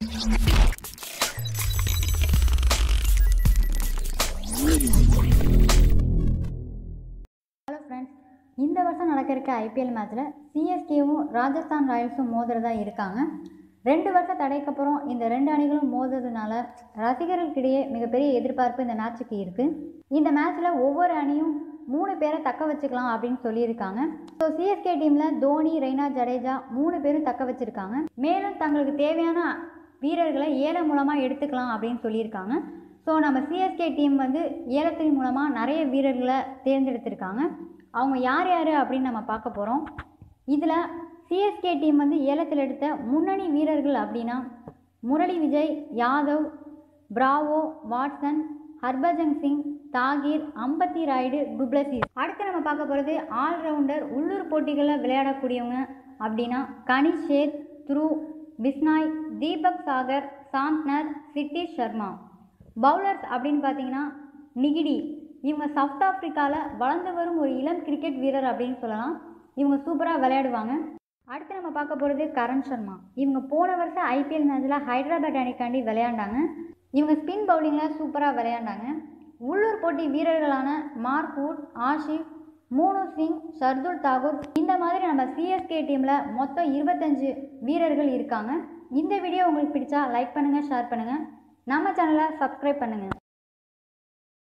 hello friends இந்த வருஷம் நடக்க இருக்க ஐபிஎல் மேட்ச்சில் சிஎஸ்கேவும் ராஜஸ்தான் ராயல்ஸும் மோதுறதா இருக்காங்க ரெண்டு வருஷம் தடைக்கு அப்புறம் இந்த ரெண்டு அணிகளும் மோதுறதுனால ரசிகர்களுக்கிடையே மிகப்பெரிய எதிர்பார்ப்பு இந்த மேட்ச்சுக்கு இருக்குது இந்த மேட்ச்சில் ஒவ்வொரு அணியும் மூணு பேரை தக்க வச்சுக்கலாம் அப்படின்னு சொல்லியிருக்காங்க ஸோ சிஎஸ்கே டீமில் தோனி ரெய்னா ஜடேஜா மூணு பேரும் தக்க வச்சுருக்காங்க மேலும் தங்களுக்கு தேவையான வீரர்களை ஏலம் மூலமாக எடுத்துக்கலாம் அப்படின்னு சொல்லியிருக்காங்க ஸோ நம்ம சிஎஸ்கே டீம் வந்து ஏலத்தின் மூலமாக நிறைய வீரர்களை தேர்ந்தெடுத்திருக்காங்க அவங்க யார் யார் அப்படின்னு நம்ம பார்க்க போகிறோம் இதில் சிஎஸ்கே டீம் வந்து ஏலத்தில் எடுத்த முன்னணி வீரர்கள் அப்படின்னா Murali Vijay Yadav Bravo Watson Harbhajan Singh Tahir Ambati Rayudu du Plessis அடுத்து நம்ம பார்க்க போகிறது ஆல்ரவுண்டர் உள்ளூர் போட்டிகளில் விளையாடக்கூடியவங்க அப்படின்னா கனிஷ் ஷேத் த்ரூ பிஸ்னாய் தீபக் சாகர் சாந்த்னர் சிட்டிஷ் சர்மா பவுலர்ஸ் அப்படின்னு பார்த்தீங்கன்னா நிகிடி இவங்க சவுத் ஆஃப்ரிக்காவில் வளர்ந்து வரும் ஒரு இளம் கிரிக்கெட் வீரர் அப்படின்னு சொல்லலாம் இவங்க சூப்பராக விளையாடுவாங்க அடுத்து நம்ம பார்க்க போகிறது கரண் சர்மா இவங்க போன வருஷம் ஐபிஎல் மேட்ச்சில் ஹைதராபாத் அணிக்காண்டி விளையாண்டாங்க இவங்க ஸ்பின் பவுலிங்கில் சூப்பராக விளையாண்டாங்க உள்ளூர் போட்டி வீரர்களான மார்க் வுட் ஆஷிப் மோனு சிங் ஷர்துல் தாகூர் இந்த மாதிரி நம்ம சிஎஸ்கே டீமில் மொத்தம் இருபத்தஞ்சு வீரர்கள் இருக்காங்க இந்த வீடியோ உங்களுக்கு பிடிச்சா லைக் பண்ணுங்கள் ஷேர் பண்ணுங்கள் நம்ம சேனலை சப்ஸ்கிரைப் பண்ணுங்கள்